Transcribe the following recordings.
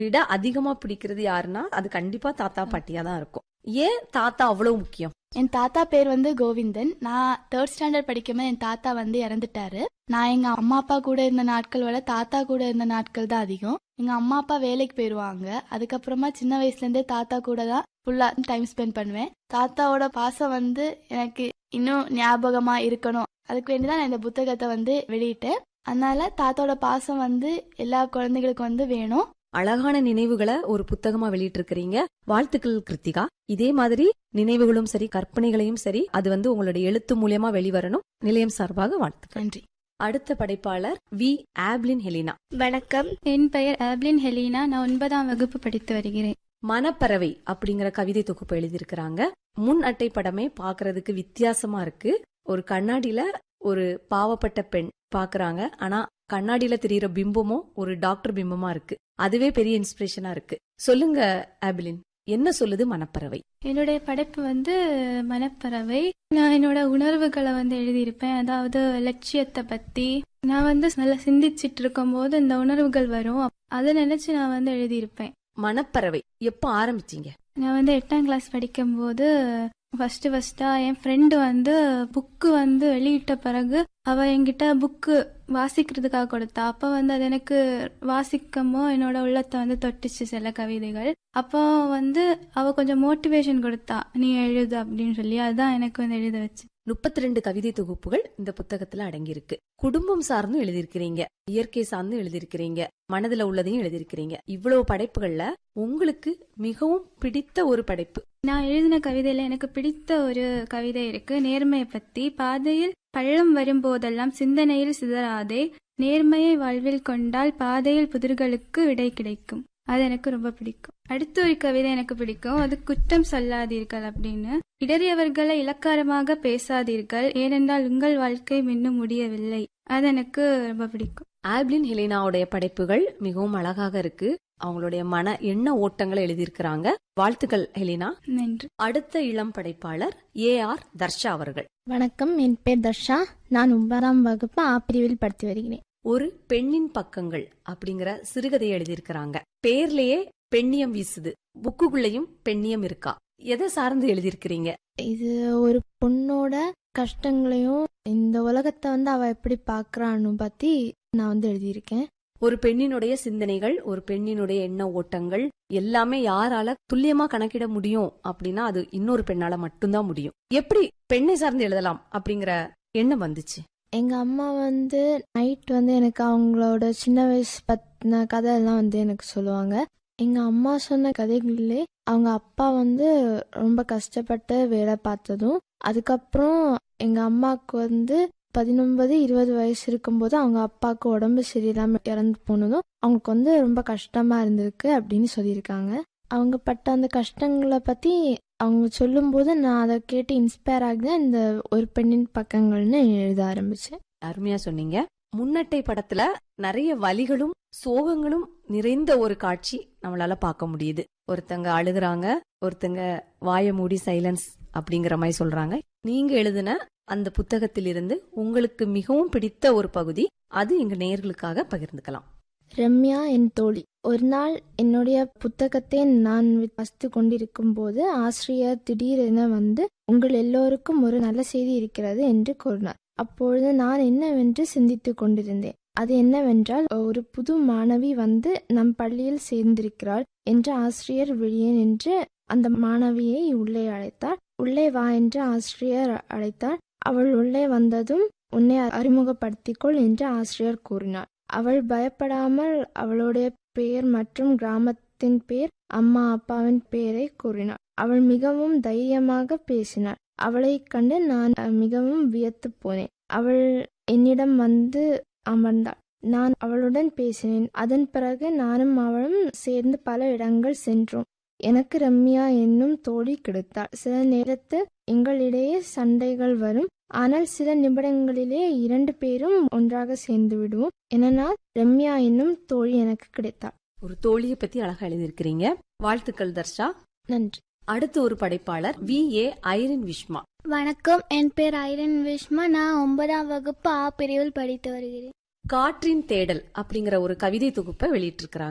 விட அதிகமா பிடிக்கிறது யாருன்னா அது கண்டிப்பா தாத்தா பாட்டியா தான் இருக்கும் ஏன் தாத்தா அவ்வளவு முக்கியம் என் தாத்தா பேர் வந்து கோவிந்தன் நான் தேர்ட் ஸ்டாண்டர்ட் படிக்கும்போது என் தாத்தா வந்து இறந்துட்டாரு நான் எங்க அம்மா அப்பா கூட இருந்த நாட்கள் விட தாத்தா கூட இருந்த நாட்கள் தான் அதிகம் எங்க அம்மா அப்பா வேலைக்கு போயிருவாங்க அதுக்கப்புறமா சின்ன வயசுல இருந்தே தாத்தா கூட தான் ஃபுல்லா டைம் ஸ்பெண்ட் பண்ணுவேன் தாத்தாவோட பாசம் வந்து எனக்கு இன்னும் ஞாபகமா இருக்கணும் அதுக்கு வேண்டி தான் நான் இந்த புத்தகத்தை வந்து வெளியிட்டேன் அதனால தாத்தாவோட பாசம் வந்து எல்லா குழந்தைகளுக்கும் வந்து வேணும் அழகான நினைவுகளை ஒரு புத்தகமா வெளியிட்டிருக்கிறீங்க வாழ்த்துக்கள் கிருத்திகா இதே மாதிரி நினைவுகளும் சரி கற்பனைகளையும் சரி அது வந்து உங்களுடைய எழுத்து மூலியமா வெளிவரணும் நிலையம் சார்பாக வாழ்த்துக்கள் நன்றி அடுத்த படைப்பாளர் வி ஆப்லின் ஹெலினா வணக்கம் என் பெயர் ஆப்லின் ஹெலீனா நான் ஒன்பதாம் வகுப்பு படித்து வருகிறேன் மனப்பறவை அப்படிங்கிற கவிதை தொகுப்பு எழுதியிருக்கிறாங்க முன் அட்டை படமே பாக்குறதுக்கு வித்தியாசமா இருக்கு ஒரு கண்ணாடியில ஒரு பாவப்பட்ட பெண் பாக்குறாங்க ஆனா கண்ணாடியில தெரியுற பிம்பமும் ஒரு டாக்டர் பிம்பமா இருக்கு அதுவே பெரிய இன்ஸ்பிரேஷனா இருக்கு சொல்லுங்க ஆபிலின் என்ன சொல்லுது மனப்பறவை என்னுடைய படைப்பு வந்து மனப்பறவை நான் என்னோட உணர்வுகளை வந்து எழுதியிருப்பேன் அதாவது லட்சியத்தை பத்தி நான் வந்து நல்லா சிந்திச்சிட்டு இருக்கும்போது இந்த உணர்வுகள் வரும் அதை நினைச்சு நான் வந்து எழுதியிருப்பேன் மனப்பறவை எப்ப ஆரம்பிச்சீங்க நான் வந்து எட்டாம் கிளாஸ் படிக்கும்போது ஃபர்ஸ்ட் ஃபர்ஸ்டா என் ஃப்ரெண்டு வந்து புக்கு வந்து வெளியிட்ட பிறகு அவ என்கிட்ட புக்கு வாசிக்கிறதுக்காக கொடுத்தா அப்ப வந்து அது எனக்கு வாசிக்கமோ என்னோட உள்ளத்தை வந்து தொட்டுச்சு சில கவிதைகள் அப்போ வந்து அவ கொஞ்சம் மோட்டிவேஷன் கொடுத்தா நீ எழுது அப்படின்னு சொல்லி அதுதான் எனக்கு வந்து எழுத வச்சு முப்பத்தி ரெண்டு கவிதை தொகுப்புகள் இந்த புத்தகத்துல அடங்கியிருக்கு குடும்பம் சார்ந்தும் எழுதியிருக்கிறீங்க இயற்கை சார்ந்தும் எழுதியிருக்கிறீங்க மனதுல உள்ளதையும் எழுதியிருக்கிறீங்க இவ்வளவு படைப்புகள்ல உங்களுக்கு மிகவும் பிடித்த ஒரு படைப்பு நான் எழுதின கவிதையில எனக்கு பிடித்த ஒரு கவிதை இருக்கு நேர்மையை பத்தி பாதையில் பள்ளம் வரும்போதெல்லாம் சிந்தனையில் சிதறாதே நேர்மையை வாழ்வில் கொண்டால் பாதையில் புதிர்களுக்கு விடை கிடைக்கும் அது எனக்கு ரொம்ப பிடிக்கும் அடுத்த ஒரு கவிதை எனக்கு பிடிக்கும் அது குற்றம் சொல்லாதீர்கள் அப்படின்னு இடறியவர்களை இலக்காரமாக பேசாதீர்கள் ஏனென்றால் உங்கள் வாழ்க்கை இன்னும் முடியவில்லை அது எனக்கு ரொம்ப பிடிக்கும் ஆப்லின் ஹெலினாவுடைய படைப்புகள் மிகவும் அழகாக இருக்கு அவங்களுடைய மன எண்ண ஓட்டங்களை எழுதியிருக்கிறாங்க வாழ்த்துக்கள் ஹெலினா நன்றி அடுத்த இளம் படைப்பாளர் ஏ ஆர் தர்ஷா அவர்கள் வணக்கம் என் பேர் தர்ஷா நான் ஒன்பதாம் வகுப்பு ஆ பிரிவில் படித்து வருகிறேன் ஒரு பெண்ணின் பக்கங்கள் அப்படிங்கிற சிறுகதையை எழுதியிருக்கிறாங்க பேர்லயே பெண்ணியம் வீசுது புக்குக்குள்ளேயும் பெண்ணியம் இருக்கா எதை சார்ந்து எழுதியிருக்கிறீங்க இது ஒரு பொண்ணோட கஷ்டங்களையும் இந்த உலகத்தை வந்து அவ எப்படி பாக்குறான்னு பத்தி நான் வந்து எழுதியிருக்கேன் ஒரு பெண்ணினுடைய சிந்தனைகள் ஒரு பெண்ணினுடைய எண்ண ஓட்டங்கள் எல்லாமே யாரால துல்லியமா கணக்கிட முடியும் அப்படின்னா அது இன்னொரு பெண்ணால மட்டும்தான் முடியும் எப்படி பெண்ணை சார்ந்து எழுதலாம் அப்படிங்கிற எண்ணம் வந்துச்சு எங்க அம்மா வந்து நைட் வந்து எனக்கு அவங்களோட சின்ன வயசு பத்தின கதை எல்லாம் வந்து எனக்கு சொல்லுவாங்க எங்க அம்மா சொன்ன கதைகளிலே அவங்க அப்பா வந்து ரொம்ப கஷ்டப்பட்டு வேலை பார்த்ததும் அதுக்கப்புறம் எங்க அம்மாவுக்கு வந்து பதினொன்பது இருபது வயசு இருக்கும்போது அவங்க அப்பாவுக்கு உடம்பு சரியில்லாம இறந்து போனதும் அவங்களுக்கு வந்து ரொம்ப கஷ்டமா இருந்திருக்கு அப்படின்னு சொல்லியிருக்காங்க அவங்க பட்ட அந்த கஷ்டங்களை பத்தி அவங்க சொல்லும்போது நான் அதை கேட்டு இன்ஸ்பயர் ஆகி தான் இந்த ஒரு பெண்ணின் பக்கங்கள்னு எழுத ஆரம்பிச்சேன் அருமையா சொன்னீங்க முன்னட்டை படத்துல நிறைய வலிகளும் சோகங்களும் நிறைந்த ஒரு காட்சி நம்மளால பார்க்க முடியுது ஒருத்தங்க அழுகுறாங்க ஒருத்தங்க வாய மூடி சைலன்ஸ் அப்படிங்கிற மாதிரி சொல்றாங்க நீங்க எழுதின அந்த புத்தகத்திலிருந்து உங்களுக்கு மிகவும் பிடித்த ஒரு பகுதி அது எங்க நேயர்களுக்காக பகிர்ந்துக்கலாம் ரம்யா என் தோழி ஒரு நாள் என்னுடைய புத்தகத்தை நான் வாசித்து கொண்டிருக்கும் போது ஆசிரியர் திடீரென வந்து உங்கள் எல்லோருக்கும் ஒரு நல்ல செய்தி இருக்கிறது என்று கூறினார் அப்பொழுது நான் என்னவென்று சிந்தித்துக் கொண்டிருந்தேன் அது என்னவென்றால் ஒரு புது மாணவி வந்து நம் பள்ளியில் சேர்ந்திருக்கிறாள் என்று ஆசிரியர் வெளியே நின்று அந்த மாணவியை உள்ளே அழைத்தார் உள்ளே வா என்று ஆசிரியர் அழைத்தார் அவள் உள்ளே வந்ததும் உன்னை அறிமுகப்படுத்திக்கொள் என்று ஆசிரியர் கூறினார் அவள் பயப்படாமல் அவளுடைய பெயர் மற்றும் கிராமத்தின் பேர் அம்மா அப்பாவின் பெயரை கூறினாள் அவள் மிகவும் தைரியமாக பேசினாள் அவளைக் கண்டு நான் மிகவும் வியத்து போனேன் அவள் என்னிடம் வந்து அமர்ந்தாள் நான் அவளுடன் பேசினேன் அதன் பிறகு நானும் அவளும் சேர்ந்து பல இடங்கள் சென்றோம் எனக்கு ரம்யா என்னும் தோழி கிடைத்தாள் சில நேரத்தில் எங்களிடையே சண்டைகள் வரும் ஆனால் சில நிமிடங்களிலே இரண்டு பேரும் ஒன்றாக சேர்ந்து விடுவோம் என்னால் ரம்யா என்னும் தோழி எனக்கு கிடைத்தாள் ஒரு தோழியை பத்தி அழகா எழுதியிருக்கிறீங்க வாழ்த்துக்கள் தர்ஷா நன்றி அடுத்து ஒரு படைப்பாளர் வி ஏ ஐரின் விஷ்மா வணக்கம் என் பேர் ஐரன் விஷ்மா நான் ஒன்பதாம் வகுப்பு ஆ பிரிவில் படித்து வருகிறேன் காற்றின் தேடல் அப்படிங்கிற ஒரு கவிதை தொகுப்பை வெளியிட்டிருக்கிறாங்க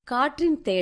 காற்றின் தேடல்